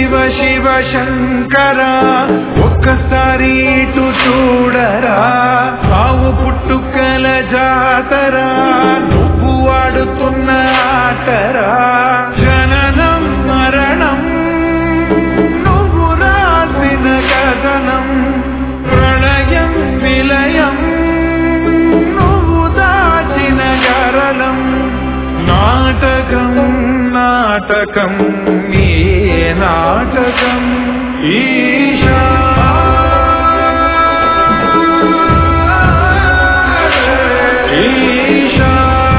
శివ శివ శంకర ఒక్కసారి ఇటు చూడరా సావు పుట్టుకల జాతరా నువ్వు ఆడుతున్న ఆటరా జననం మరణం నువ్వు రాసిన కథనం ప్రళయం విలయం నువ్వు దాచిన గరళం నాటకం నాటకం ఏ నాటకం ఈశా ఈశా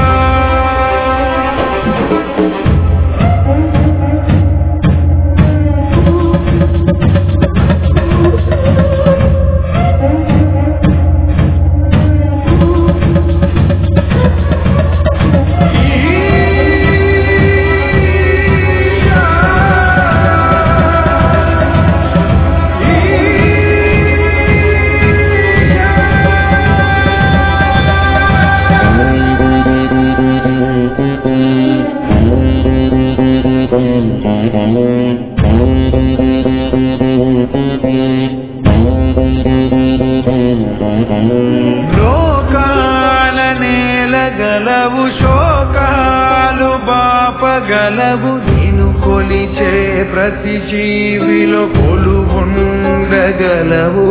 లోకాల నేలగలవు శోకాలు బాపగలవు నేను కొలిచే ప్రతి జీవిలో కొలువుండగలవు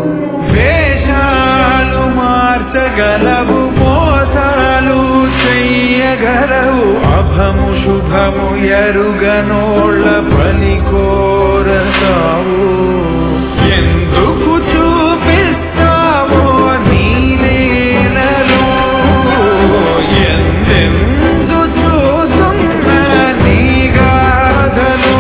వేషాలు మార్చగలవు మోసాలు చెయ్యగలవు అభము శుభము ఎరుగనోళ్ళ బలి కోరతావు ఎందుకు చూపిస్తావో నీలేలలో ఎందెందు చూస్తున్న నీ గాథలో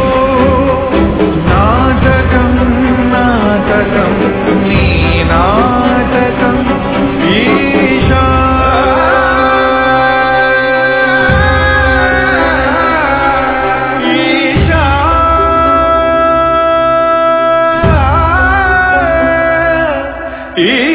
నాటకం నాటకం నీ నాటకం ఈశా ఈశా ఈ